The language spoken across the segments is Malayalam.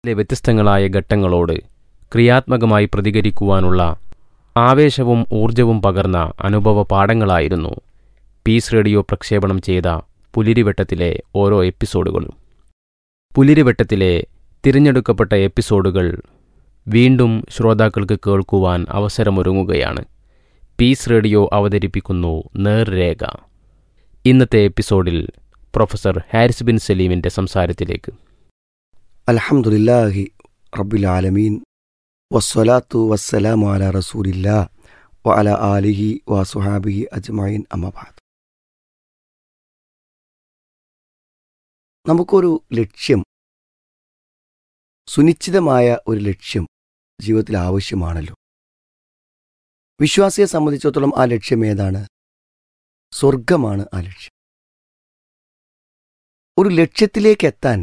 ലെ വ്യത്യസ്തങ്ങളായ ഘട്ടങ്ങളോട് ക്രിയാത്മകമായി പ്രതികരിക്കുവാനുള്ള ആവേശവും ഊർജവും പകർന്ന അനുഭവ പാഠങ്ങളായിരുന്നു പീസ് റേഡിയോ പ്രക്ഷേപണം ചെയ്ത പുലിരിവട്ടത്തിലെ ഓരോ എപ്പിസോഡുകളും പുലിരിവട്ടത്തിലെ തിരഞ്ഞെടുക്കപ്പെട്ട എപ്പിസോഡുകൾ വീണ്ടും ശ്രോതാക്കൾക്ക് കേൾക്കുവാൻ അവസരമൊരുങ്ങുകയാണ് പീസ് റേഡിയോ അവതരിപ്പിക്കുന്നു നേർരേഖ ഇന്നത്തെ എപ്പിസോഡിൽ പ്രൊഫസർ ഹാരിസ് ബിൻ സലീമിൻ്റെ സംസാരത്തിലേക്ക് അൽഹംദുലില്ലാഹി റബ്ബിൽ ആലമീൻ വസ്സലാത്തു വസ്സലാമു അല റസൂലില്ലാ വ അല ആലിഹി വസുഹാബിഹി അജ്മഈൻ അമ്മബാദ് നമുക്കൊരു ലക്ഷ്യം സുനിശ്ചിതമായ ഒരു ലക്ഷ്യം ജീവിതത്തിൽ ആവശ്യമാണല്ലോ വിശ്വാസിയെ സംബന്ധിച്ചിടത്തോളം ആ ലക്ഷ്യം ഏതാണ് സ്വർഗമാണ് ആ ലക്ഷ്യം ഒരു ലക്ഷ്യത്തിലേക്ക് എത്താൻ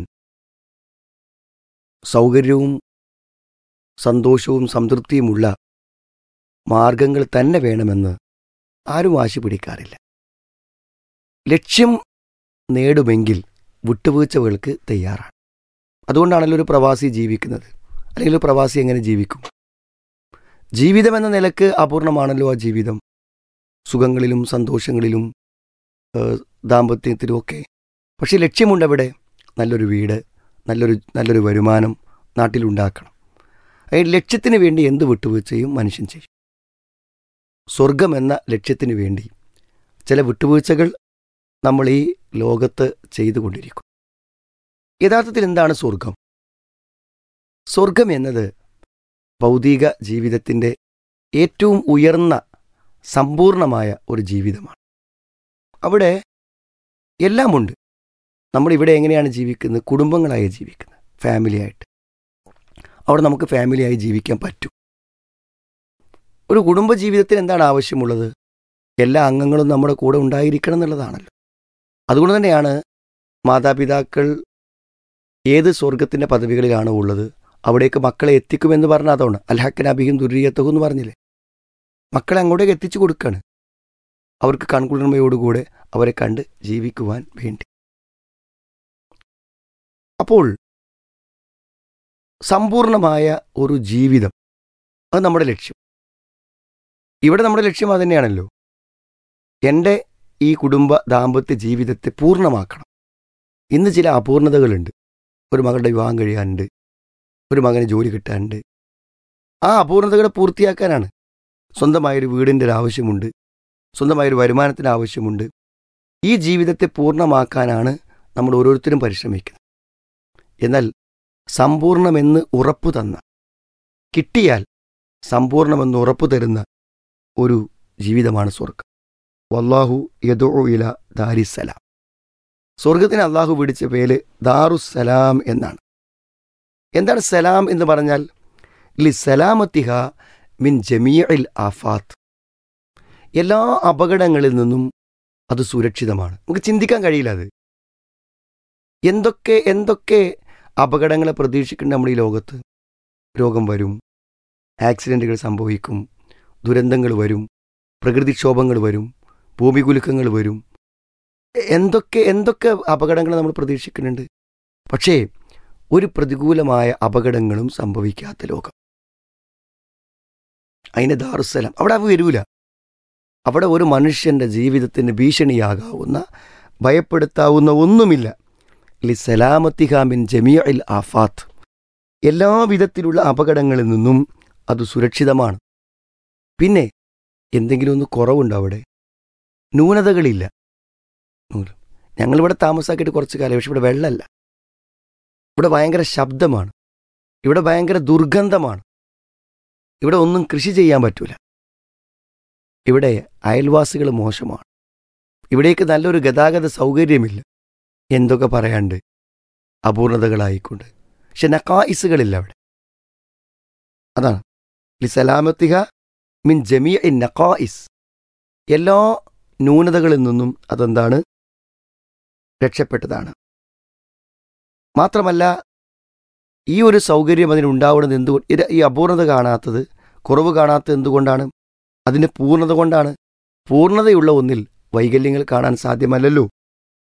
സൗകര്യവും സന്തോഷവും സംതൃപ്തിയുമുള്ള മാർഗങ്ങൾ തന്നെ വേണമെന്ന് ആരും വാശി പിടിക്കാറില്ല ലക്ഷ്യം നേടുമെങ്കിൽ വിട്ടുവീഴ്ചകൾക്ക് തയ്യാറാണ് അതുകൊണ്ടാണല്ലോ ഒരു പ്രവാസി ജീവിക്കുന്നത് അല്ലെങ്കിൽ ഒരു പ്രവാസി എങ്ങനെ ജീവിക്കും ജീവിതം എന്ന നിലക്ക് അപൂർണമാണല്ലോ ആ ജീവിതം സുഖങ്ങളിലും സന്തോഷങ്ങളിലും ഏഹ്, ദാമ്പത്യത്തിലുമൊക്കെ പക്ഷേ ലക്ഷ്യമുണ്ടവിടെ നല്ലൊരു വീട് നല്ലൊരു നല്ലൊരു വരുമാനം നാട്ടിലുണ്ടാക്കണം അതിന് ലക്ഷ്യത്തിന് വേണ്ടി എന്ത് വിട്ടുവീഴ്ചയും മനുഷ്യൻ ചെയ്യും സ്വർഗം എന്ന ലക്ഷ്യത്തിന് വേണ്ടി ചില വിട്ടുവീഴ്ചകൾ നമ്മൾ ഈ ലോകത്ത് ചെയ്തുകൊണ്ടിരിക്കും യഥാർത്ഥത്തിൽ എന്താണ് സ്വർഗം സ്വർഗം എന്നത് ഭൗതിക ജീവിതത്തിൻ്റെ ഏറ്റവും ഉയർന്ന സമ്പൂർണമായ ഒരു ജീവിതമാണ് അവിടെ എല്ലാമുണ്ട് നമ്മളിവിടെ എങ്ങനെയാണ് ജീവിക്കുന്നത് കുടുംബങ്ങളായി ജീവിക്കുന്നത് ഫാമിലിയായിട്ട് അവിടെ നമുക്ക് ഫാമിലിയായി ജീവിക്കാൻ പറ്റും ഒരു കുടുംബ ജീവിതത്തിന് എന്താണ് ആവശ്യമുള്ളത് എല്ലാ അംഗങ്ങളും നമ്മുടെ കൂടെ ഉണ്ടായിരിക്കണം എന്നുള്ളതാണല്ലോ അതുകൊണ്ട് തന്നെയാണ് മാതാപിതാക്കൾ ഏത് സ്വർഗത്തിൻ്റെ പദവികളിലാണോ ഉള്ളത് അവിടേക്ക് മക്കളെ എത്തിക്കുമെന്ന് പറഞ്ഞ അതാണ് അൽഹക്കൻ അബിഹിം ദുര്യത്തഹു എന്ന് പറഞ്ഞില്ലേ മക്കളെ അങ്ങോട്ടേക്ക് എത്തിച്ചു കൊടുക്കാണ് അവർക്ക് കൺകുളിർമയോടുകൂടെ അവരെ കണ്ട് ജീവിക്കുവാൻ വേണ്ടി അപ്പോൾ സമ്പൂർണമായ ഒരു ജീവിതം അത് നമ്മുടെ ലക്ഷ്യം ഇവിടെ നമ്മുടെ ലക്ഷ്യം അത് തന്നെയാണല്ലോ എൻ്റെ ഈ കുടുംബ ദാമ്പത്യ ജീവിതത്തെ പൂർണ്ണമാക്കണം ഇന്ന് ചില അപൂർണതകളുണ്ട് ഒരു മകളുടെ വിവാഹം കഴിയാനുണ്ട് ഒരു മകന് ജോലി കിട്ടാനുണ്ട് ആ അപൂർണതകളെ പൂർത്തിയാക്കാനാണ് സ്വന്തമായൊരു വീടിൻ്റെ ഒരു ആവശ്യമുണ്ട് സ്വന്തമായൊരു വരുമാനത്തിൻ്റെ ആവശ്യമുണ്ട് ഈ ജീവിതത്തെ പൂർണ്ണമാക്കാനാണ് നമ്മൾ ഓരോരുത്തരും പരിശ്രമിക്കുന്നത് എന്നാൽ സമ്പൂർണമെന്ന് ഉറപ്പു തന്ന കിട്ടിയാൽ സമ്പൂർണമെന്ന് ഉറപ്പു തരുന്ന ഒരു ജീവിതമാണ് സ്വർഗം വല്ലാഹു യദോ ഇല ദാരിസലാം സ്വർഗത്തിന് അള്ളാഹു പിടിച്ച പേര് ദാറുസലാം എന്നാണ് എന്താണ് സലാം എന്ന് പറഞ്ഞാൽ ലി സലാമത്തിഹ മിൻ ജമീഇൽ ആഫാത്ത് എല്ലാ അപകടങ്ങളിൽ നിന്നും അത് സുരക്ഷിതമാണ് നമുക്ക് ചിന്തിക്കാൻ കഴിയില്ല അത് എന്തൊക്കെ എന്തൊക്കെ അപകടങ്ങളെ പ്രതീക്ഷിക്കുന്നുണ്ട് നമ്മുടെ ഈ ലോകത്ത് രോഗം വരും ആക്സിഡൻറ്റുകൾ സംഭവിക്കും ദുരന്തങ്ങൾ വരും പ്രകൃതിക്ഷോഭങ്ങൾ വരും ഭൂമികുലുക്കങ്ങൾ വരും എന്തൊക്കെ എന്തൊക്കെ അപകടങ്ങൾ നമ്മൾ പ്രതീക്ഷിക്കുന്നുണ്ട് പക്ഷേ ഒരു പ്രതികൂലമായ അപകടങ്ങളും സംഭവിക്കാത്ത ലോകം അതിന് ദാറുസലാം അവിടെ അവ വരൂല അവിടെ ഒരു മനുഷ്യൻ്റെ ജീവിതത്തിന് ഭീഷണിയാകാവുന്ന ഭയപ്പെടുത്താവുന്ന ഒന്നുമില്ല ലി സലാമത്തിഹാമിൻ ജമിയൽ ആഫാത്ത് എല്ലാ വിധത്തിലുള്ള അപകടങ്ങളിൽ നിന്നും അത് സുരക്ഷിതമാണ് പിന്നെ എന്തെങ്കിലും ഒന്ന് കുറവുണ്ടോ അവിടെ ന്യൂനതകളില്ല നൂല്. ഞങ്ങളിവിടെ താമസാക്കിയിട്ട് കുറച്ച് കാലം പക്ഷെ ഇവിടെ വെള്ളമല്ല ഇവിടെ ഭയങ്കര ശബ്ദമാണ് ഇവിടെ ഭയങ്കര ദുർഗന്ധമാണ് ഇവിടെ ഒന്നും കൃഷി ചെയ്യാൻ പറ്റൂല ഇവിടെ അയൽവാസികൾ മോശമാണ് ഇവിടേക്ക് നല്ലൊരു ഗതാഗത സൗകര്യമില്ല എന്തൊക്കെ പറയാണ്ട് അപൂർണതകളായിക്കൊണ്ട് പക്ഷെ നക്കായിസുകളില്ല അവിടെ അതാണ് ലിസലാമത്തിഹ മിൻ ജമിയ നക്കായിസ് എല്ലാ ന്യൂനതകളിൽ നിന്നും അതെന്താണ് രക്ഷപ്പെട്ടതാണ് മാത്രമല്ല ഈ ഒരു സൗകര്യം അതിനുണ്ടാവുന്നത് എന്തുകൊണ്ട് ഇത് ഈ അപൂർണത കാണാത്തത് കുറവ് കാണാത്തത് എന്തുകൊണ്ടാണ് അതിൻ്റെ പൂർണ്ണത കൊണ്ടാണ് പൂർണ്ണതയുള്ള ഒന്നിൽ വൈകല്യങ്ങൾ കാണാൻ സാധ്യമല്ലല്ലോ